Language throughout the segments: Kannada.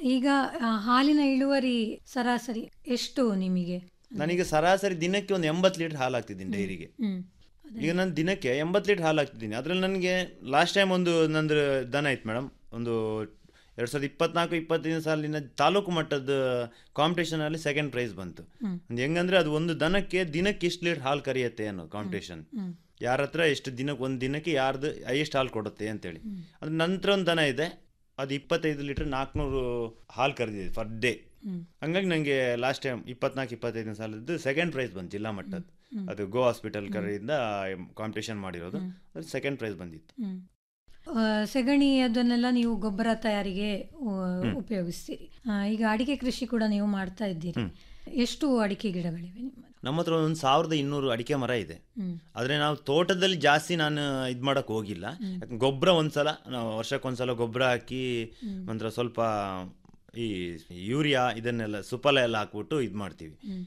ಈಗ ಆ, ಹಾಲಿನ ಇಳುವರಿ ಸರಾಸರಿ ಎಷ್ಟು ನಿಮಗೆ ನನಗೆ ಸರಾಸರಿ ದಿನಕ್ಕೆ ಒಂದು ಎಂಬತ್ತು ಲೀಟರ್ ಹಾಲು ಹಾಕ್ತಿದ್ದೀನಿ ಡೈರಿಗೆ ಹ್ಮ್ ಈಗ ನಾನು ದಿನಕ್ಕೆ ಎಂಬತ್ತು ಲೀಟರ್ ಹಾಲು ಹಾಕ್ತಿದ್ದೀನಿ ಅದರಲ್ಲಿ ನನಗೆ ಲಾಸ್ಟ್ ಟೈಮ್ ಒಂದು ನಂದು ದನ ಇತ್ತು ಮೇಡಮ್ ಒಂದು ಎರಡು ಸಾವಿರದ ಇಪ್ಪತ್ನಾಲ್ಕು ಇಪ್ಪತ್ತೈದು ಸಾಲಿನ ತಾಲೂಕು ಮಟ್ಟದ ಕಾಂಪಿಟೇಷನಲ್ಲಿ ಸೆಕೆಂಡ್ ಪ್ರೈಸ್ ಬಂತು ಹ್ಮ್. ಒಂದು ಹೆಂಗಂದ್ರೆ ಅದು ಒಂದು ದನಕ್ಕೆ ದಿನಕ್ಕೆ ಎಷ್ಟು ಲೀಟರ್ ಹಾಲು ಕರಿಯುತ್ತೆ ಅನ್ನೋ ಕಾಂಪಿಟೇಷನ್ ಹ್ಮ್ ಯಾರ ಹತ್ರ ಎಷ್ಟು ದಿನಕ್ಕೆ ಒಂದು ದಿನಕ್ಕೆ ಯಾರ್ದು ಹೈಯೆಸ್ಟ್ ಹಾಲು ಕೊಡುತ್ತೆ ಅಂತೇಳಿ ಅದ್ರ ನಂತರ ಒಂದು ದನ ಇದೆ ಅದು ಇಪ್ಪತ್ತೈದು ಲೀಟರ್ ನಾಲ್ಕುನೂರು ಹಾಲು ಕರೆದಿದೆ ಫರ್ ಡೇ ಹ್ಮ್ ಹಂಗಾಗಿ ನನಗೆ ಲಾಸ್ಟ್ ಟೈಮ್ ಇಪ್ಪತ್ನಾಲ್ಕು ಇಪ್ಪತ್ತೈದನೇ ಸಾಲದ್ದು ಸೆಕೆಂಡ್ ಪ್ರೈಸ್ ಬಂತು ಜಿಲ್ಲಾ ಮಟ್ಟದ ಅದು ಗೋ ಹಾಸ್ಪಿಟಲ್ ಕಡೆಯಿಂದ ಕಾಂಪಿಟೇಷನ್ ಮಾಡಿರೋದು ಅದು ಸೆಕೆಂಡ್ ಪ್ರೈಸ್ ಬಂದಿತ್ತು ಹ್ಮ್ ಆ, ಸೆಗಣಿ ಅದನ್ನೆಲ್ಲ ನೀವು ಗೊಬ್ಬರ ತಯಾರಿಗೆ ಆ, ಉಪಯೋಗಿಸ್ತೀರಿ ಆ, ಈಗ ಅಡಿಕೆ ಕೃಷಿ ಕೂಡ ನೀವು ಮಾಡ್ತಾ ಇದ್ದೀರಿ ಎಷ್ಟು ಅಡಿಕೆ ಗಿಡಗಳಿವೆ ನಿಮ್ಮ ನಮ್ಮ ಹತ್ರ ಒಂದು ಸಾವಿರದ ಇನ್ನೂರು ಅಡಿಕೆ ಮರ ಇದೆ ಹ್ಮ್ ಆದರೆ ನಾವು ತೋಟದಲ್ಲಿ ಜಾಸ್ತಿ ನಾನು ಇದು ಮಾಡೋಕೆ ಹೋಗಿಲ್ಲ ಯಾಕಂದ್ರೆ ಗೊಬ್ಬರ ಒಂದ್ಸಲ ನಾವು ವರ್ಷಕ್ಕೊಂದ್ಸಲ ಗೊಬ್ಬರ ಹಾಕಿ ನಂತರ ಸ್ವಲ್ಪ ಈ ಯೂರಿಯಾ ಇದನ್ನೆಲ್ಲ ಸುಫಲ ಎಲ್ಲ ಹಾಕ್ಬಿಟ್ಟು ಇದು ಮಾಡ್ತೀವಿ ಹ್ಮ್.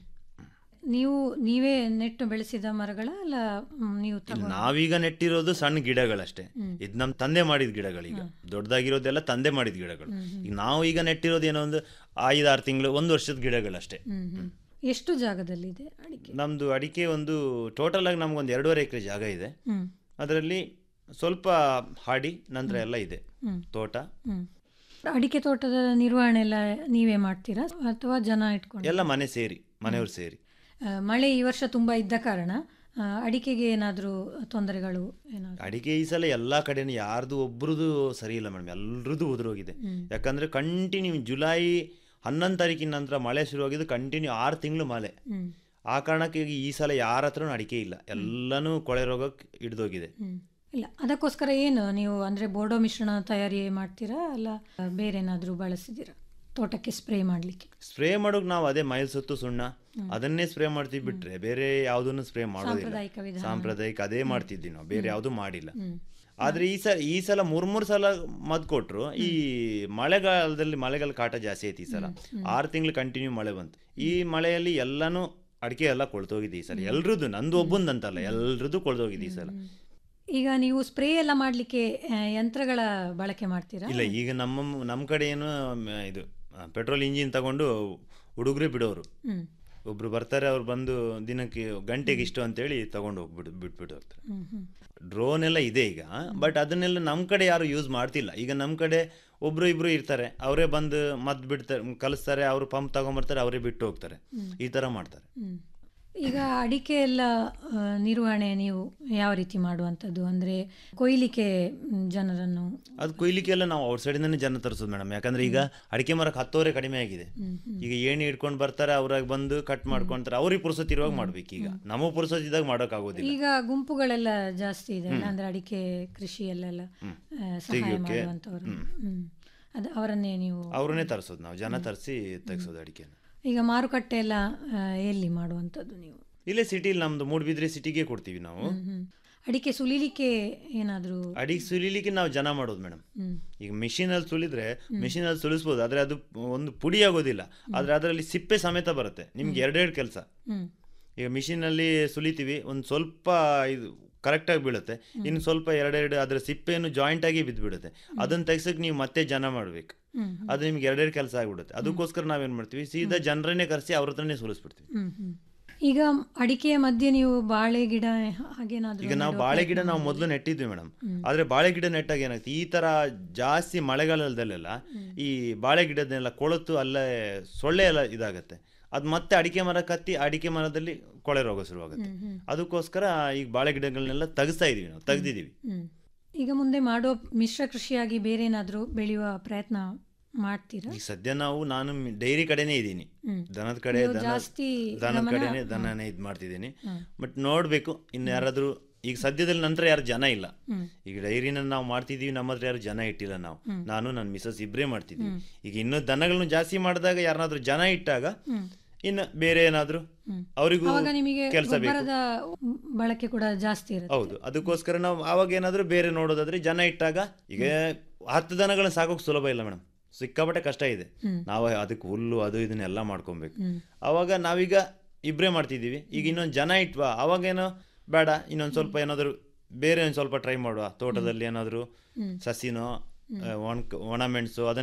ನೀವು ನೀವೇ ನೆಟ್ಟು ಬೆಳೆಸಿದ ಮರಗಳ ಅಲ್ಲ ಮ್, ನೀವು ಇಲ್ಲಿ ತಗೊಂಡು ನಾವೀಗ ನೆಟ್ಟಿರೋದು ಸಣ್ಣ ಗಿಡಗಳಷ್ಟೇ ಇದು ನಮ್ಮ ತಂದೆ ಮಾಡಿದ ಗಿಡಗಳು ಈಗ ದೊಡ್ಡದಾಗಿರೋದೆಲ್ಲ ತಂದೆ ಮಾಡಿದ ಗಿಡಗಳು ಈಗ ನಾವು ಈಗ ನೆಟ್ಟಿರೋದು ಏನೋ ಒಂದು ಐದಾರು ತಿಂಗಳು ಒಂದು ವರ್ಷದ ಗಿಡಗಳಷ್ಟೇ ಹ್ಮ್ ಹ್ಮ್ ಎಷ್ಟು ಜಾಗದಲ್ಲಿದೆ ಅಡಿಕೆ ನಮ್ದು ಅಡಿಕೆ ಒಂದು ಟೋಟಲ್ ಆಗಿ ನಮ್ಗೊಂದು ಎರಡೂವರೆ ಎಕರೆ ಜಾಗ ಇದೆ ಹ್ಮ್ ಅದರಲ್ಲಿ ಸ್ವಲ್ಪ ಹಾಡಿ ನಂತರ ಎಲ್ಲ ಇದೆ ಹ್ಮ್. ತೋಟ ಹ್ಮ್ ಅಡಿಕೆ ತೋಟದ ನಿರ್ವಹಣೆ ಎಲ್ಲ ನೀವೇ ಮಾಡ್ತೀರಾ ಅಥವಾ ಜನ ಇಟ್ಕೊಂಡು ಎಲ್ಲ ಮನೆ ಸೇರಿ ಮನೆಯವ್ರು ಸೇರಿ ಆ, ಮಳೆ ಈ ವರ್ಷ ತುಂಬಾ ಇದ್ದ ಕಾರಣ ಆ, ಅಡಿಕೆಗೆ ಏನಾದರೂ ತೊಂದರೆಗಳು ಏನಾದರೂ ಅಡಿಕೆ ಈ ಸಲ ಎಲ್ಲ ಕಡೆನೂ ಯಾರ್ದು ಒಬ್ರದ್ದು ಸರಿ ಇಲ್ಲ ಮೇಡಮ್ ಎಲ್ರದ್ದು ಉದುರೋಗಿದೆ ಯಾಕಂದ್ರೆ ಕಂಟಿನ್ಯೂ ಜುಲೈ ಹನ್ನೊಂದು ತಾರೀಕಿನ ನಂತರ ಮಳೆ ಶುರುವಾಗಿದ್ದು ಕಂಟಿನ್ಯೂ ಆರು ತಿಂಗಳು ಮಳೆ ಹ್ಮ್ ಆ ಕಾರಣಕ್ಕೆ ಈಗ ಈ ಸಲ ಯಾರ ಹತ್ರನೂ ಅಡಿಕೆ ಇಲ್ಲ ಎಲ್ಲನೂ ಕೊಳೆ ರೋಗಕ್ಕೆ ಹಿಡ್ದೋಗಿದೆ ಹ್ಮ್ ಇಲ್ಲ ಅದಕ್ಕೋಸ್ಕರ ಏನು ನೀವು ಅಂದ್ರೆ ಬೋರ್ಡೋ ಮಿಶ್ರಣ ತಯಾರಿ ಮಾಡ್ತೀರಾ ಅಲ್ಲ ಬೇರೆ ಏನಾದರೂ ಬಳಸಿದ್ದೀರಾ ತೋಟಕ್ಕೆ ಸ್ಪ್ರೇ ಮಾಡಲಿಕ್ಕೆ ಸ್ಪ್ರೇ ಮಾಡೋಕೆ ನಾವು ಅದೇ ಮೈಲ್ಸೊತ್ತು ಸುಣ್ಣ ಅದನ್ನೇ ಸ್ಪ್ರೇ ಮಾಡ್ತೀವಿ ಬಿಟ್ರೆ ಬೇರೆ ಯಾವುದನ್ನು ಸ್ಪ್ರೇ ಮಾಡೋದಿಲ್ಲ ಸಾಂಪ್ರದಾಯಿಕ ವಿಧಾನ. ಸಾಂಪ್ರದಾಯಿಕ ಅದೇ ಮಾಡ್ತಿದ್ವಿ ನಾವು ಬೇರೆ ಯಾವುದು ಮಾಡಿಲ್ಲ ಆದ್ರೆ ಈ ಸಲ ಈ ಸಲ ಮೂರ್ ಮೂರ್ ಸಲ ಮದ್ ಕೊಟ್ರು ಈ ಮಳೆಗಾಲದಲ್ಲಿ ಮಳೆಗಾಲ ಕಾಟ ಜಾಸ್ತಿ ಐತಿ ಈ ಸಲ ಆರು ತಿಂಗಳು ಕಂಟಿನ್ಯೂ ಮಳೆ ಬಂತು ಈ ಮಳೆಯಲ್ಲಿ ಎಲ್ಲಾನು ಅಡಿಕೆ ಎಲ್ಲ ಕೊಳ್ತೋಗಿದೆ ಈ ಸಲ ಎಲ್ರದ್ದು ನಂದು ಒಬ್ಬಂದಂತಲ್ಲ ಎಲ್ರದ್ದು ಕೊಳ್ತೋಗಿದೆ ಈ ಸಲ ಈಗ ನೀವು ಸ್ಪ್ರೇ ಎಲ್ಲ ಮಾಡಲಿಕ್ಕೆ ಯಂತ್ರಗಳ ಬಳಕೆ ಮಾಡ್ತೀರಾ ಇಲ್ಲ ಈಗ ನಮ್ಮ ನಮ್ಮ ಕಡೆ ಏನು ಮ್, ಇದು ಪೆಟ್ರೋಲ್ ಇಂಜಿನ್ ತಗೊಂಡು ಹುಡುಗರೇ ಬಿಡೋರು ಹ್ಮ್ ಒಬ್ರು ಬರ್ತಾರೆ ಅವ್ರು ಬಂದು ದಿನಕ್ಕೆ ಗಂಟೆಗೆ ಇಷ್ಟು ಅಂತೇಳಿ ತಗೊಂಡು ಹೋಗ್ಬಿಡು ಬಿಟ್ಬಿಟ್ಟು ಹೋಗ್ತಾರೆ ಹ್ಮ್ ಹ್ಮ್ ಡ್ರೋನ್ ಎಲ್ಲ ಇದೆ ಈಗ ಬಟ್ ಅದನ್ನೆಲ್ಲ ನಮ್ಮ ಕಡೆ ಯಾರು ಯೂಸ್ ಮಾಡ್ತಿಲ್ಲ ಈಗ ನಮ್ಮ ಕಡೆ ಒಬ್ರು ಇಬ್ರು ಇರ್ತಾರೆ ಅವರೇ ಬಂದು ಮದ್ದು ಬಿಡ್ತಾರೆ ಕಲಿಸ್ತಾರೆ ಅವರು ಪಂಪ್ ತಗೊಂಬರ್ತಾರೆ ಅವರೇ ಬಿಟ್ಟು ಹೋಗ್ತಾರೆ ಈ ಥರ ಮಾಡ್ತಾರೆ ಹ್ಮ್. ಈಗ ಅಡಿಕೆ ಎಲ್ಲ ಆ, ನಿರ್ವಹಣೆ ನೀವು ಯಾವ ರೀತಿ ಮಾಡುವಂಥದ್ದು ಅಂದರೆ ಕೊಯ್ಲಿಕ್ಕೆ ಮ್, ಜನರನ್ನು ಅದು ಕೊಯ್ಲಿಕ್ಕೆಲ್ಲ ನಾವು ಔಟ್ ಸೈಡಿಂದನೇ ಜನ ತರಿಸೋದು ಮೇಡಮ್ ಯಾಕಂದ್ರೆ ಈಗ ಅಡಿಕೆ ಮರಕ್ಕೆ ಹತ್ತೋರೆ ಕಡಿಮೆ ಆಗಿದೆ ಈಗ ಏಣಿ ಹಿಡ್ಕೊಂಡು ಬರ್ತಾರೆ ಅವ್ರಾಗ ಬಂದು ಕಟ್ ಮಾಡ್ಕೊಂತಾರೆ ಅವ್ರಿಗೆ ಪುರ್ಸತ್ ಇರುವಾಗ ಮಾಡ್ಬೇಕು ಈಗ ನಮಗೆ ಪುರ್ಸತ್ ಇದ್ದಾಗ ಮಾಡೋಕ್ಕಾಗೋದಿಲ್ಲ ಈಗ ಗುಂಪುಗಳೆಲ್ಲ ಜಾಸ್ತಿ ಇದೆ ಅಲ್ಲ? ಅಂದ್ರೆ ಅಡಿಕೆ ಕೃಷಿಯಲ್ಲೆಲ್ಲ ಆ, ಸಹಾಯ ಮಾಡುವಂಥವ್ರು ಹ್ಮ್ ಅದು ಅವರನ್ನೇ ನೀವು ಅವ್ರನ್ನೇ ತರಿಸೋದು ನಾವು ಜನ ತರಿಸಿ ತೆಗ್ಸೋದು ಅಡಿಕೆನ ಈಗ ಮಾರುಕಟ್ಟೆ ಎಲ್ಲ ಆ, ಎಲ್ಲಿ ಮಾಡುವಂಥದ್ದು ನೀವು ಇಲ್ಲೇ ಸಿಟಿಲಿ ನಮ್ದು ಮೂಡ್ಬಿದ್ರೆ ಸಿಟಿಗೆ ಕೊಡ್ತೀವಿ ನಾವು ಹ್ಮ್, ಹ್ಮ್. ಅಡಿಕೆ ಸುಲಿಲಿಕ್ಕೆ ಏನಾದರೂ ಅಡಿಗೆ ಸುಲಿಲಿಕ್ಕೆ ನಾವು ಜನ ಮಾಡೋದು ಮೇಡಮ್ ಹ್ಮ್ ಈಗ ಮಿಷಿನಲ್ಲಿ ಸುಲಿದ್ರೆ ಮಿಷಿನಲ್ಲಿ ಸುಲಿಸ್ಬೋದು ಆದರೆ ಅದು ಒಂದು ಪುಡಿ ಆಗೋದಿಲ್ಲ ಆದರೆ ಅದರಲ್ಲಿ ಸಿಪ್ಪೆ ಸಮೇತ ಬರುತ್ತೆ ನಿಮ್ಗೆ ಎರಡೆರಡು ಕೆಲಸ ಹ್ಮ್ ಈಗ ಮಿಷಿನಲ್ಲಿ ಸುಲಿತೀವಿ ಒಂದು ಸ್ವಲ್ಪ ಇದು ಕರೆಕ್ಟಾಗಿ ಬೀಳುತ್ತೆ ಇನ್ನು ಸ್ವಲ್ಪ ಎರಡೆರಡು ಅದರ ಸಿಪ್ಪೆಯನ್ನು ಜಾಯಿಂಟ್ ಆಗಿ ಬಿದ್ದುಬಿಡುತ್ತೆ ಅದನ್ನು ತೆಗ್ಸಕ್ಕೆ ನೀವು ಮತ್ತೆ ಜನ ಮಾಡಬೇಕು ಹ್ಮ್ ಅದು ನಿಮ್ಗೆ ಎರಡೆರಡು ಕೆಲಸ ಆಗಿಬಿಡುತ್ತೆ ಅದಕ್ಕೋಸ್ಕರ ನಾವೇನು ಮಾಡ್ತೀವಿ ಸೀದಾ ಜನರನ್ನೇ ಕರೆಸಿ ಅವ್ರ ಹತ್ರನೇ ಸುಲಿಸ್ಬಿಡ್ತೀವಿ ಹ್ಮ್ ಹ್ಮ್ ಈಗ ಅಡಿಕೆಯ ಮಧ್ಯೆ ನೀವು ಬಾಳೆ ಗಿಡ ಹಾಗೇನಾದ್ರೂ ಈಗ ನಾವು ಬಾಳೆ ಗಿಡ ನಾವು ಮೊದಲು ನೆಟ್ಟಿದ್ವಿ ಮೇಡಮ್ ಆದ್ರೆ ಬಾಳೆ ಗಿಡ ನೆಟ್ಟಾಗ ಏನಾಗ್ತದೆ ಈ ತರ ಜಾಸ್ತಿ ಮಳೆಗಾಲದಲ್ಲೆಲ್ಲ ಈ ಬಾಳೆ ಗಿಡದನ್ನೆಲ್ಲ ಕೊಳತು ಅಲ್ಲೇ ಸೊಳ್ಳೆ ಎಲ್ಲ ಇದಾಗತ್ತೆ ಅದು ಮತ್ತೆ ಅಡಿಕೆ ಮರ ಕತ್ತಿ ಅಡಿಕೆ ಮರದಲ್ಲಿ ಕೊಳೆ ರೋಗ ಶುರುವಾಗುತ್ತೆ ಅದಕ್ಕೋಸ್ಕರ ಈಗ ಬಾಳೆ ಗಿಡಗಳನ್ನೆಲ್ಲ ತೆಗಿಸ್ತಾ ಇದೀವಿ ನಾವು ತೆಗ್ದಿದೀವಿ ಹ್ಮ್ ಈಗ ಮುಂದೆ ಮಾಡೋ ಮಿಶ್ರ ಕೃಷಿಯಾಗಿ ಬೇರೆ ಏನಾದರೂ ಬೆಳೆಯುವ ಪ್ರಯತ್ನ ಮಾಡ್ತೀರಾ ಈಗ ಸದ್ಯ ನಾವು ನಾನು ಡೈರಿ ಕಡೆನೇ ಇದ್ದೀನಿ ಹ್ಮ್. ದನದ ಕಡೆ ನೀವು ದನ ಜಾಸ್ತಿ ದನದ ಗಮನ- ಕಡೆನೇ ದನನೇ ಇದು ಮಾಡ್ತಿದ್ದೀನಿ ಬಟ್ ನೋಡಬೇಕು ಇನ್ನು ಯಾರಾದರೂ ಈಗ ಸದ್ಯದಲ್ಲಿ ನಂತರ ಯಾರು ಜನ ಇಲ್ಲ ಹ್ಮ್. ಈಗ ಡೈರಿನ ನಾವು ಮಾಡ್ತಿದೀವಿ ನಮ್ಮ ಹತ್ರ ಯಾರು ಜನ ಇಟ್ಟಿಲ್ಲ ನಾವು ನಾನು ನನ್ನ ಮಿಸಸ್ ಇಬ್ಬರೇ ಮಾಡ್ತಿದ್ವಿ ಈಗ ಇನ್ನು ದನಗಳನ್ನು ಜಾಸ್ತಿ ಮಾಡಿದಾಗ ಯಾರನ್ನಾದ್ರೂ ಜನ ಇಟ್ಟಾಗ ಇನ್ನು ಬೇರೆ ಏನಾದರೂ ಅವರಿಗೂ ಅವಾಗ ನಿಮಗೆ ಕೆಲಸ ಬೇಕು ಗೊಬ್ಬರದ ಬಳಕೆ ಕೂಡ ಜಾಸ್ತಿ ಇರುತ್ತೆ ಹೌದು ಅದಕ್ಕೋಸ್ಕರ ನಾವು ಆವಾಗ ಏನಾದರೂ ಬೇರೆ ನೋಡೋದಾದ್ರೆ ಜನ ಇಟ್ಟಾಗ ಈಗ ಹತ್ತು ದನಗಳನ್ನ ಸಾಕೋಕೆ ಸುಲಭ ಇಲ್ಲ ಮೇಡಮ್ ಸಿಕ್ಕಾಪಟ್ಟೆ ಕಷ್ಟ ಇದೆ ನಾವು ಅದಕ್ಕೆ ಹುಲ್ಲು ಅದು ಇದನ್ನೆಲ್ಲ ಮಾಡ್ಕೊಬೇಕು ಅವಾಗ ನಾವೀಗ ಇಬ್ಬರೇ ಮಾಡ್ತಿದ್ದೀವಿ ಈಗ ಇನ್ನೊಂದು ಜನ ಇಟ್ವಾ ಅವಾಗೇನೋ ಬೇಡ ಇನ್ನೊಂದು ಸ್ವಲ್ಪ ಏನಾದರೂ ಬೇರೆ ಒಂದು ಸ್ವಲ್ಪ ಟ್ರೈ ಮಾಡುವ ತೋಟದಲ್ಲಿ ಏನಾದರೂ ಸಸಿನೋ ಒಣ ಒಣ ಮೆಣಸು ಅದನ್ನ